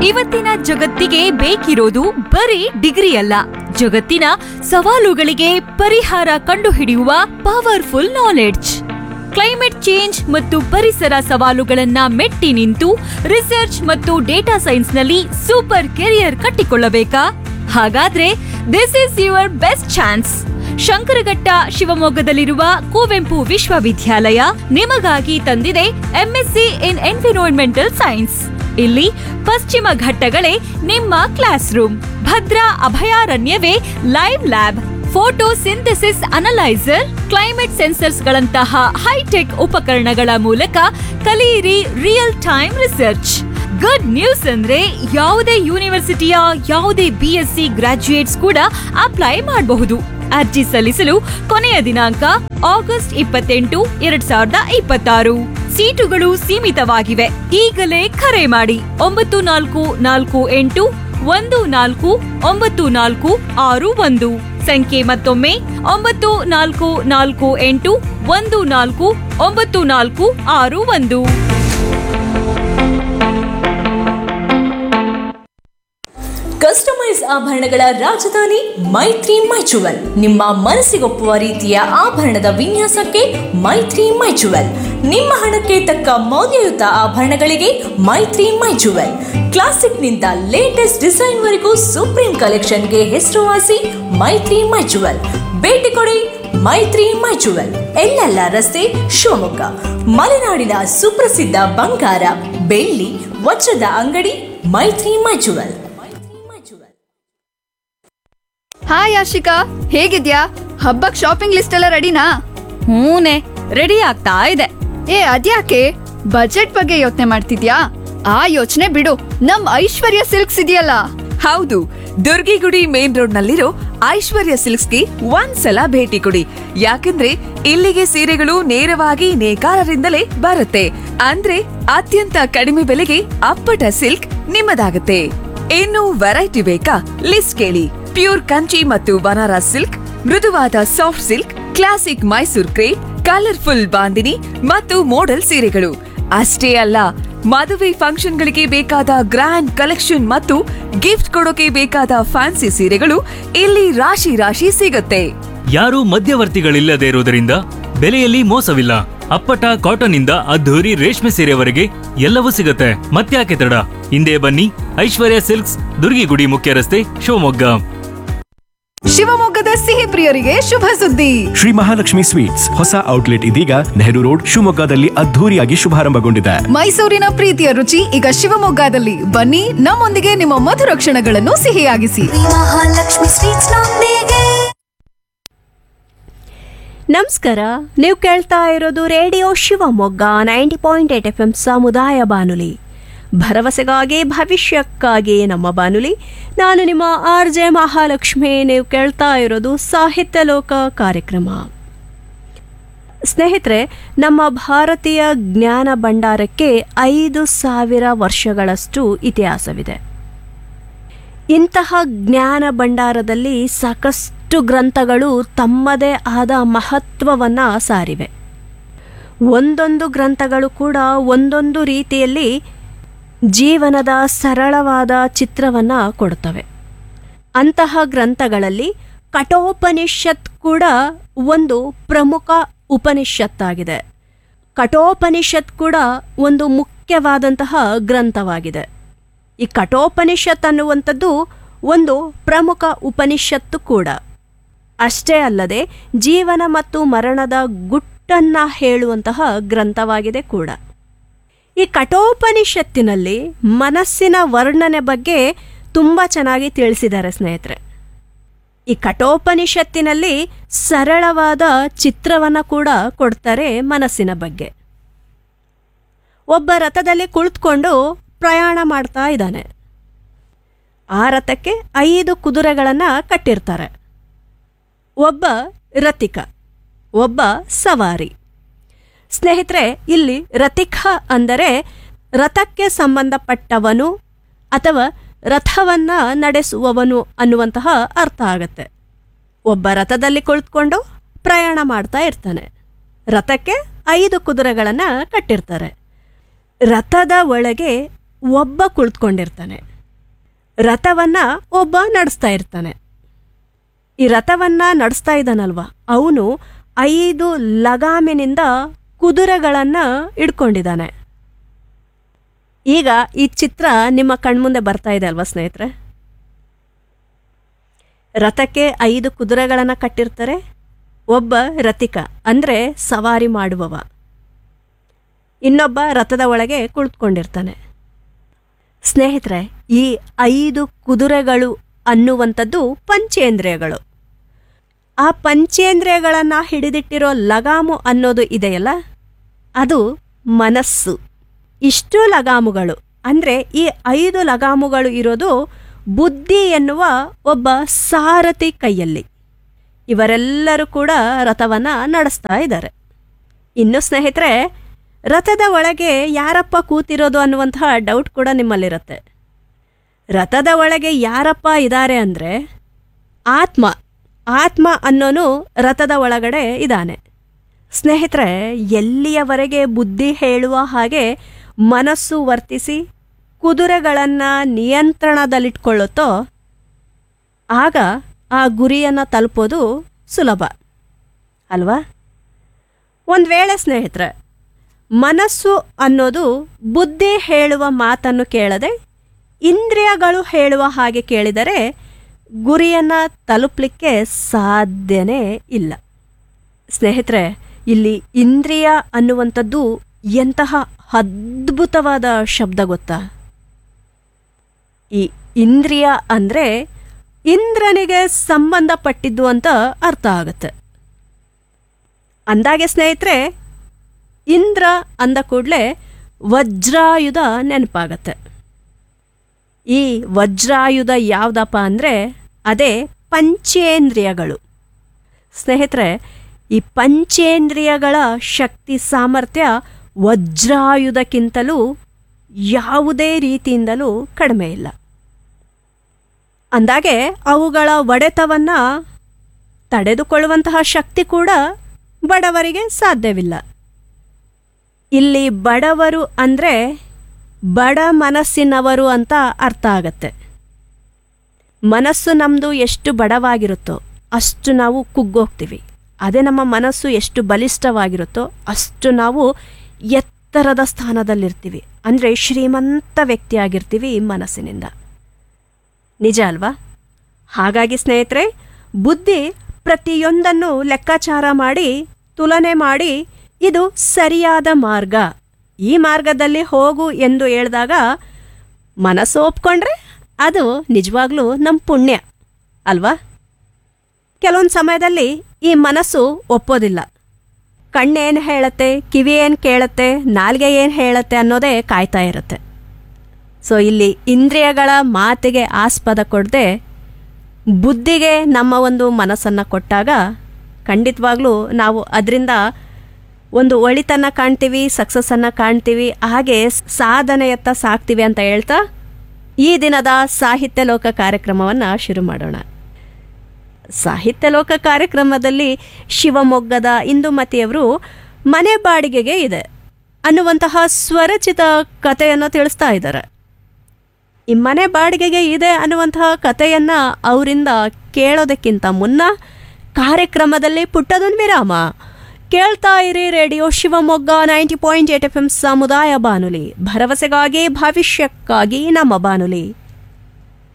ಇವತ್ತಿನ ಜಗತ್ತಿಗೆ ಬೇಕಿರೋದು ಬರೀ ಡಿಗ್ರಿ ಅಲ್ಲ ಜಗತ್ತಿನ ಸವಾಲುಗಳಿಗೆ ಪರಿಹಾರ ಕಂಡುಹಿಡಿಯುವ ಪವರ್ಫುಲ್ ನಾಲೆಡ್ಜ್ ಕ್ಲೈಮೇಟ್ ಚೇಂಜ್ ಮತ್ತು ಪರಿಸರ ಸವಾಲುಗಳನ್ನ ಮೆಟ್ಟಿ ನಿಂತು ರಿಸರ್ಚ್ ಮತ್ತು ಡೇಟಾ ಸೈನ್ಸ್ನಲ್ಲಿ ಸೂಪರ್ ಕೆರಿಯರ್ ಕಟ್ಟಿಕೊಳ್ಳಬೇಕಾ ಹಾಗಾದ್ರೆ this is your best chance Shankaraghatta ಶಿವಮೊಗ್ಗದಲ್ಲಿರುವ ಕುವೆಂಪು ವಿಶ್ವವಿದ್ಯಾಲಯ ನಿಮಗಾಗಿ ತಂದಿದೆ ಎಂಎಸ್ಸಿ ಇನ್ ಎನ್ವಿರಾನ್ಮೆಂಟಲ್ ಸೈನ್ಸ್ ಇಲ್ಲಿ ಪಶ್ಚಿಮ ಘಟ್ಟಗಳೇ ನಿಮ್ಮ ಕ್ಲಾಸ್ ರೂಮ್ ಭದ್ರಾ ಅಭಯಾರಣ್ಯವೇ live lab photosynthesis analyser climate sensors ಗಳಂತಹ ಹೈಟೆಕ್ ಉಪಕರಣಗಳ ಮೂಲಕ ಕಲಿಯಿರಿ real time research good news ಅಂದ್ರೆ ಯಾವುದೇ ಯೂನಿವರ್ಸಿಟಿಯ ಯಾವುದೇ ಬಿ ಎಸ್ ಸಿ ಗ್ರಾಜ್ಯುಯೇಟ್ಸ್ ಕೂಡ ಅಪ್ಲೈ ಮಾಡಬಹುದು ಅರ್ಜಿ ಸಲ್ಲಿಸಲು ಕೊನೆಯ ದಿನಾಂಕ ಆಗಸ್ಟ್ ಇಪ್ಪತ್ತೆಂಟು ಎರಡ್ ಸಾವಿರದ ಇಪ್ಪತ್ತಾರು ಸೀಟುಗಳು ಸೀಮಿತವಾಗಿವೆ ಈಗಲೇ ಕರೆ ಮಾಡಿ ಒಂಬತ್ತು ನಾಲ್ಕು ನಾಲ್ಕು ಎಂಟು ಒಂದು ನಾಲ್ಕು ಒಂಬತ್ತು ನಾಲ್ಕು ಆರು ಒಂದು ಸಂಖ್ಯೆ ಮತ್ತೊಮ್ಮೆ ಒಂಬತ್ತು ನಾಲ್ಕು ನಾಲ್ಕು ಎಂಟು ಒಂದು ನಾಲ್ಕು ಒಂಬತ್ತು ನಾಲ್ಕು ಆರು ಒಂದು ಕಸ್ಟಮೈಸ್ ಆಭರಣಗಳ ರಾಜಧಾನಿ ಮೈತ್ರಿ ಮೈಚುವಲ್ ನಿಮ್ಮ ಮನಸ್ಸಿಗೊಪ್ಪುವ ರೀತಿಯ ಆಭರಣದ ವಿನ್ಯಾಸಕ್ಕೆ ಮೈತ್ರಿ ಮೈಚುವಲ್ ನಿಮ್ಮ ಹಣಕ್ಕೆ ತಕ್ಕ ಮೌಲ್ಯಯುತ ಆಭರಣಗಳಿಗೆ ಮೈತ್ರಿ ಮೈಚುವಲ್ ಕ್ಲಾಸಿಕ್ನಿಂದ ಲೇಟೆಸ್ಟ್ ಡಿಸೈನ್ವರೆಗೂ ಸುಪ್ರೀಂ ಕಲೆಕ್ಷನ್ಗೆ ಹೆಸರುವಾಸಿ ಮೈತ್ರಿ ಮೈಚುವಲ್ ಭೇಟಿ ಕೊಡಿ ಮೈತ್ರಿ ಮೈಚುವಲ್ ಎಲ್ಲೆಲ್ಲ ರಸ್ತೆ ಶಿವಮೊಗ್ಗ ಮಲೆನಾಡಿನ ಸುಪ್ರಸಿದ್ಧ ಬಂಗಾರ ಬೆಳ್ಳಿ ವಜ್ರದ ಅಂಗಡಿ ಮೈತ್ರಿ ಮೈಚುವಲ್ ಹಾಯ್ ಆಶಿಕಾ ಹೇಗಿದ್ಯಾ ಹಬ್ಬಕ್ ಶಾಪಿಂಗ್ ಲಿಸ್ಟ್ ಎಲ್ಲ ರೆಡಿನಾ ಹೂನೆ ರೆಡಿ ಆಗ್ತಾ ಇದೆ ಏ ಅದ್ಯಾಕೆ ಬಜೆಟ್ ಬಗ್ಗೆ ಯೋಚನೆ ಮಾಡ್ತಿದ್ಯಾ ಆ ಯೋಚನೆ ಬಿಡು ನಮ್ ಐಶ್ವರ್ಯ ಸಿಲ್ಕ್ಸ್ ಇದೆಯಲ್ಲ ಹೌದು ದುರ್ಗಿಗುಡಿ ಮೇನ್ ರೋಡ್ ನಲ್ಲಿರೋ ಐಶ್ವರ್ಯ ಸಿಲ್ಕ್ಸ್ಗೆ ಒಂದ್ಸಲ ಭೇಟಿ ಕೊಡಿ ಯಾಕಂದ್ರೆ ಇಲ್ಲಿಗೆ ಸೀರೆಗಳು ನೇರವಾಗಿ ನೇಕಾರರಿಂದಲೇ ಬರುತ್ತೆ ಅಂದ್ರೆ ಅತ್ಯಂತ ಕಡಿಮೆ ಬೆಲೆಗೆ ಅಪ್ಪಟ ಸಿಲ್ಕ್ ನಿಮ್ಮದಾಗುತ್ತೆ ಇನ್ನು ವೆರೈಟಿ ಬೇಕಾ ಲಿಸ್ಟ್ ಕೇಳಿ ಪ್ಯೂರ್ ಕಂಚಿ ಮತ್ತು ಬನಾರಸ್ ಸಿಲ್ಕ್ ಮೃದುವಾದ soft silk classic Mysore crepe colourful bandhani ಮತ್ತು ಮೋಡಲ್ ಸೀರೆಗಳು ಅಷ್ಟೇ ಅಲ್ಲ ಮದುವೆ ಫಂಕ್ಷನ್ಗಳಿಗೆ ಬೇಕಾದ ಗ್ರ್ಯಾಂಡ್ ಕಲೆಕ್ಷನ್ ಮತ್ತು ಗಿಫ್ಟ್ ಕೊಡೋಕೆ ಬೇಕಾದ ಫ್ಯಾನ್ಸಿ ಸೀರೆಗಳು ಇಲ್ಲಿ ರಾಶಿ ರಾಶಿ ಸಿಗುತ್ತೆ ಯಾರೂ ಮಧ್ಯವರ್ತಿಗಳಿಲ್ಲದೆ ಇರುವುದರಿಂದ ಬೆಲೆಯಲ್ಲಿ ಮೋಸವಿಲ್ಲ ಅಪ್ಪಟ ಕಾಟನ್ ಇಂದ ಅದ್ಧೂರಿ ರೇಷ್ಮೆ ಸೀರೆವರೆಗೆ ಎಲ್ಲವೂ ಸಿಗುತ್ತೆ ಮತ್ತ್ಯಾಕೆ ತಡ ಹಿಂದೆ ಬನ್ನಿ ಐಶ್ವರ್ಯ ಸಿಲ್ಕ್ಸ್ ದುರ್ಗಿಗುಡಿ ಮುಖ್ಯ ರಸ್ತೆ ಶಿವಮೊಗ್ಗ ಶಿವಮೊಗ್ಗದ ಸಿಹಿ ಪ್ರಿಯರಿಗೆ ಶುಭ ಸುದ್ದಿ ಶ್ರೀ ಮಹಾಲಕ್ಷ್ಮಿ ಸ್ವೀಟ್ಸ್ ಹೊಸ ಔಟ್ಲೆಟ್ ಇದೀಗ ನೆಹರು ರೋಡ್ ಶಿವಮೊಗ್ಗದಲ್ಲಿ ಅದ್ಧೂರಿಯಾಗಿ ಶುಭಾರಂಭಗೊಂಡಿದೆ ಮೈಸೂರಿನ ಪ್ರೀತಿಯ ರುಚಿ ಈಗ ಶಿವಮೊಗ್ಗದಲ್ಲಿ ಬನ್ನಿ ನಮ್ಮೊಂದಿಗೆ ನಿಮ್ಮ ಮಧುರ ಕ್ಷಣಗಳನ್ನು ಸಿಹಿಯಾಗಿಸಿ ಮಹಾಲಕ್ಷ್ಮಿ ಸ್ವೀಟ್ಸ್ ನೊಂದಿಗೆ ನಮಸ್ಕಾರ ನೀವು ಕೇಳ್ತಾ ಇರೋದು radio Shivamogga ninety point eight F M ಸಮುದಾಯ ಬಾನುಲಿ ಭರವಸೆಗಾಗಿ ಭವಿಷ್ಯಕ್ಕಾಗಿ ನಮ್ಮ ಬಾನುಲಿ ನಾನು ನಿಮ್ಮ ಆರ್ ಜೆ ಮಹಾಲಕ್ಷ್ಮಿ ನೀವು ಕೇಳ್ತಾ ಇರೋದು ಸಾಹಿತ್ಯ ಲೋಕ ಕಾರ್ಯಕ್ರಮ ಸ್ನೇಹಿತರೆ ನಮ್ಮ ಭಾರತೀಯ ಜ್ಞಾನ ಭಂಡಾರಕ್ಕೆ ಐದು ಸಾವಿರ ವರ್ಷಗಳಷ್ಟು ಇತಿಹಾಸವಿದೆ ಇಂತಹ ಜ್ಞಾನ ಭಂಡಾರದಲ್ಲಿ ಸಾಕಷ್ಟು ಗ್ರಂಥಗಳು ತಮ್ಮದೇ ಆದ ಮಹತ್ವವನ್ನು ಸಾರಿವೆ ಒಂದೊಂದು ಗ್ರಂಥಗಳು ಕೂಡ ಒಂದೊಂದು ರೀತಿಯಲ್ಲಿ ಜೀವನದ ಸರಳವಾದ ಚಿತ್ರವನ್ನು ಕೊಡ್ತವೆ ಅಂತಹ ಗ್ರಂಥಗಳಲ್ಲಿ ಕಠೋಪನಿಷತ್ ಕೂಡ ಒಂದು ಪ್ರಮುಖ ಉಪನಿಷತ್ತಾಗಿದೆ ಕಠೋಪನಿಷತ್ ಕೂಡ ಒಂದು ಮುಖ್ಯವಾದಂತಹ ಗ್ರಂಥವಾಗಿದೆ ಈ ಕಠೋಪನಿಷತ್ ಅನ್ನುವಂಥದ್ದು ಒಂದು ಪ್ರಮುಖ ಉಪನಿಷತ್ತು ಕೂಡ ಅಷ್ಟೇ ಅಲ್ಲದೆ ಜೀವನ ಮತ್ತು ಮರಣದ ಗುಟ್ಟನ್ನು ಹೇಳುವಂತಹ ಗ್ರಂಥವಾಗಿದೆ ಕೂಡ ಈ ಕಠೋಪನಿಷತ್ತಿನಲ್ಲಿ ಮನಸ್ಸಿನ ವರ್ಣನೆ ಬಗ್ಗೆ ತುಂಬ ಚೆನ್ನಾಗಿ ತಿಳಿಸಿದ್ದಾರೆ ಸ್ನೇಹಿತರೆ ಈ ಕಠೋಪನಿಷತ್ತಿನಲ್ಲಿ ಸರಳವಾದ ಚಿತ್ರವನ್ನು ಕೂಡ ಕೊಡ್ತಾರೆ ಮನಸ್ಸಿನ ಬಗ್ಗೆ ಒಬ್ಬ ರಥದಲ್ಲಿ ಕುಳಿತುಕೊಂಡು ಪ್ರಯಾಣ ಮಾಡ್ತಾ ಇದ್ದಾನೆ ಆ ರಥಕ್ಕೆ ಐದು ಕುದುರೆಗಳನ್ನು ಕಟ್ಟಿರ್ತಾರೆ ಒಬ್ಬ ರಥಿಕ ಒಬ್ಬ ಸವಾರಿ ಸ್ನೇಹಿತರೆ ಇಲ್ಲಿ ರಥಿಕ ಅಂದರೆ ರಥಕ್ಕೆ ಸಂಬಂಧಪಟ್ಟವನು ಅಥವಾ ರಥವನ್ನ ನಡೆಸುವವನು ಅನ್ನುವಂತಹ ಅರ್ಥ ಆಗತ್ತೆ ಒಬ್ಬ ರಥದಲ್ಲಿ ಕುಳಿತುಕೊಂಡು ಪ್ರಯಾಣ ಮಾಡ್ತಾ ಇರ್ತಾನೆ ರಥಕ್ಕೆ ಐದು ಕುದುರೆಗಳನ್ನು ಕಟ್ಟಿರ್ತಾರೆ ರಥದ ಒಳಗೆ ಒಬ್ಬ ಕುಳಿತುಕೊಂಡಿರ್ತಾನೆ ರಥವನ್ನ ಒಬ್ಬ ನಡೆಸ್ತಾ ಇರ್ತಾನೆ ಈ ರಥವನ್ನ ನಡೆಸ್ತಾ ಇದ್ದಾನಲ್ವ ಅವನು ಐದು ಲಗಾಮಿನಿಂದ ಕುದುರೆಗಳನ್ನ ಇಡ್ಕೊಂಡಿದ್ದಾನೆ ಈಗ ಈ ಚಿತ್ರ ನಿಮ್ಮ ಕಣ್ಮುಂದೆ ಬರ್ತಾ ಇದೆ ಅಲ್ವಾ ಸ್ನೇಹಿತರೆ ರಥಕ್ಕೆ ಐದು ಕುದುರೆಗಳನ್ನ ಕಟ್ಟಿರ್ತಾರೆ ಒಬ್ಬ ರಥಿಕ ಅಂದ್ರೆ ಸವಾರಿ ಮಾಡುವವ ಇನ್ನೊಬ್ಬ ರಥದ ಒಳಗೆ ಕುಳಿತುಕೊಂಡಿರ್ತಾನೆ ಸ್ನೇಹಿತರೆ ಈ ಐದು ಕುದುರೆಗಳು ಅನ್ನುವಂಥದ್ದು ಪಂಚೇಂದ್ರಿಯಗಳು ಆ ಪಂಚೇಂದ್ರಿಯಗಳನ್ನು ಹಿಡಿದಿಟ್ಟಿರೋ ಲಗಾಮು ಅನ್ನೋದು ಇದೆಯಲ್ಲ ಅದು ಮನಸ್ಸು ಇಷ್ಟು ಲಗಾಮುಗಳು ಅಂದರೆ ಈ ಐದು ಲಗಾಮುಗಳು ಇರೋದು ಬುದ್ಧಿ ಎನ್ನುವ ಒಬ್ಬ ಸಾರಥಿ ಕೈಯಲ್ಲಿ ಇವರೆಲ್ಲರೂ ಕೂಡ ರಥವನ್ನು ನಡೆಸ್ತಾ ಇದ್ದಾರೆ ಇನ್ನು ಸ್ನೇಹಿತರೆ ರಥದ ಒಳಗೆ ಯಾರಪ್ಪ ಕೂತಿರೋದು ಅನ್ನುವಂತಹ ಡೌಟ್ ಕೂಡ ನಿಮ್ಮಲ್ಲಿರುತ್ತೆ ರಥದ ಒಳಗೆ ಯಾರಪ್ಪ ಇದ್ದಾರೆ ಅಂದರೆ ಆತ್ಮ ಆತ್ಮ ಅನ್ನೋನು ರಥದ ಒಳಗಡೆ ಇದ್ದಾನೆ ಸ್ನೇಹಿತರೆ ಎಲ್ಲಿಯವರೆಗೆ ಬುದ್ಧಿ ಹೇಳುವ ಹಾಗೆ ಮನಸ್ಸು ವರ್ತಿಸಿ ಕುದುರೆಗಳನ್ನು ನಿಯಂತ್ರಣದಲ್ಲಿಟ್ಕೊಳ್ಳುತ್ತೋ ಆಗ ಆ ಗುರಿಯನ್ನು ತಲುಪೋದು ಸುಲಭ ಅಲ್ವಾ ಒಂದು ವೇಳೆ ಸ್ನೇಹಿತರೆ ಮನಸ್ಸು ಅನ್ನೋದು ಬುದ್ಧಿ ಹೇಳುವ ಮಾತನ್ನು ಕೇಳದೆ ಇಂದ್ರಿಯಗಳು ಹೇಳುವ ಹಾಗೆ ಕೇಳಿದರೆ ಗುರಿಯನ್ನು ತಲುಪಲಿಕ್ಕೆ ಸಾಧ್ಯನೇ ಇಲ್ಲ ಸ್ನೇಹಿತರೆ ಇಲ್ಲಿ ಇಂದ್ರಿಯ ಅನ್ನುವಂಥದ್ದು ಎಂತಹ ಅದ್ಭುತವಾದ ಶಬ್ದ ಗೊತ್ತಾ ಈ ಇಂದ್ರಿಯ ಅಂದರೆ ಇಂದ್ರನಿಗೆ ಸಂಬಂಧಪಟ್ಟಿದ್ದು ಅಂತ ಅರ್ಥ ಆಗುತ್ತೆ ಅಂದಾಗೆ ಸ್ನೇಹಿತರೆ ಇಂದ್ರ ಅಂದ ಕೂಡಲೇ ವಜ್ರಾಯುಧ ನೆನಪಾಗತ್ತೆ ಈ ವಜ್ರಾಯುಧ ಯಾವುದಪ್ಪ ಅಂದರೆ ಅದೇ ಪಂಚೇಂದ್ರಿಯಗಳು ಸ್ನೇಹಿತರೆ ಈ ಪಂಚೇಂದ್ರಿಯಗಳ ಶಕ್ತಿ ಸಾಮರ್ಥ್ಯ ವಜ್ರಾಯುಧಕ್ಕಿಂತಲೂ ಯಾವುದೇ ರೀತಿಯಿಂದಲೂ ಕಡಿಮೆ ಇಲ್ಲ ಅಂದಾಗೆ ಅವುಗಳ ಒಡೆತವನ್ನು ತಡೆದುಕೊಳ್ಳುವಂತಹ ಶಕ್ತಿ ಕೂಡ ಬಡವರಿಗೆ ಸಾಧ್ಯವಿಲ್ಲ ಇಲ್ಲಿ ಬಡವರು ಅಂದರೆ ಬಡ ಮನಸ್ಸಿನವರು ಅಂತ ಅರ್ಥ ಆಗತ್ತೆ ಮನಸ್ಸು ನಮ್ಮದು ಎಷ್ಟು ಬಡವಾಗಿರುತ್ತೋ ಅಷ್ಟು ನಾವು ಕುಗ್ಗೋಗ್ತೀವಿ ಅದೇ ನಮ್ಮ ಮನಸ್ಸು ಎಷ್ಟು ಬಲಿಷ್ಠವಾಗಿರುತ್ತೋ ಅಷ್ಟು ನಾವು ಎತ್ತರದ ಸ್ಥಾನದಲ್ಲಿರ್ತೀವಿ ಅಂದರೆ ಶ್ರೀಮಂತ ವ್ಯಕ್ತಿಯಾಗಿರ್ತೀವಿ ಮನಸ್ಸಿನಿಂದ ನಿಜ ಅಲ್ವಾ ಹಾಗಾಗಿ ಸ್ನೇಹಿತರೆ ಬುದ್ಧಿ ಪ್ರತಿಯೊಂದನ್ನು ಲೆಕ್ಕಾಚಾರ ಮಾಡಿ ತುಲನೆ ಮಾಡಿ ಇದು ಸರಿಯಾದ ಮಾರ್ಗ ಈ ಮಾರ್ಗದಲ್ಲಿ ಹೋಗು ಎಂದು ಹೇಳಿದಾಗ ಮನಸ್ಸು ಒಪ್ಕೊಂಡ್ರೆ ಅದು ನಿಜವಾಗ್ಲೂ ನಮ್ಮ ಪುಣ್ಯ ಅಲ್ವಾ ಕೆಲವೊಂದು ಸಮಯದಲ್ಲಿ ಈ ಮನಸ್ಸು ಒಪ್ಪೋದಿಲ್ಲ ಕಣ್ಣೇನು ಹೇಳುತ್ತೆ ಕಿವಿ ಏನು ಕೇಳುತ್ತೆ ನಾಲ್ಗೆ ಏನು ಹೇಳುತ್ತೆ ಅನ್ನೋದೇ ಕಾಯ್ತಾ ಇರುತ್ತೆ ಸೊ ಇಲ್ಲಿ ಇಂದ್ರಿಯಗಳ ಮಾತಿಗೆ ಆಸ್ಪದ ಕೊಡದೆ ಬುದ್ಧಿಗೆ ನಮ್ಮ ಒಂದು ಮನಸ್ಸನ್ನು ಕೊಟ್ಟಾಗ ಖಂಡಿತವಾಗ್ಲೂ ನಾವು ಅದರಿಂದ ಒಂದು ಒಳಿತನ್ನು ಕಾಣ್ತೀವಿ ಸಕ್ಸಸ್ಸನ್ನು ಕಾಣ್ತೀವಿ ಹಾಗೆ ಸಾಧನೆಯತ್ತ ಸಾಕ್ತೀವಿ ಅಂತ ಹೇಳ್ತಾ ಈ ದಿನದ ಸಾಹಿತ್ಯ ಲೋಕ ಕಾರ್ಯಕ್ರಮವನ್ನು ಶುರು ಮಾಡೋಣ ಸಾಹಿತ್ಯ ಲೋಕ ಕಾರ್ಯಕ್ರಮದಲ್ಲಿ ಶಿವಮೊಗ್ಗದ ಇಂದುಮತಿಯವರು ಮನೆ ಬಾಡಿಗೆಗೆ ಇದೆ ಅನ್ನುವಂತಹ ಸ್ವರಚಿತ ಕಥೆಯನ್ನು ತಿಳಿಸ್ತಾ ಇದ್ದಾರೆ ಈ ಮನೆ ಬಾಡಿಗೆಗೆ ಇದೆ ಅನ್ನುವಂತಹ ಕಥೆಯನ್ನು ಅವರಿಂದ ಕೇಳೋದಕ್ಕಿಂತ ಮುನ್ನ ಕಾರ್ಯಕ್ರಮದಲ್ಲಿ ಪುಟ್ಟದೊಂದು ವಿರಾಮ ಕೇಳ್ತಾ ಇರಿ radio Shivamogga ninety point eight F M ಸಮುದಾಯ ಬಾನುಲಿ ಭರವಸೆಗಾಗಿ ಭವಿಷ್ಯಕ್ಕಾಗಿ ನಮ್ಮ ಬಾನುಲಿ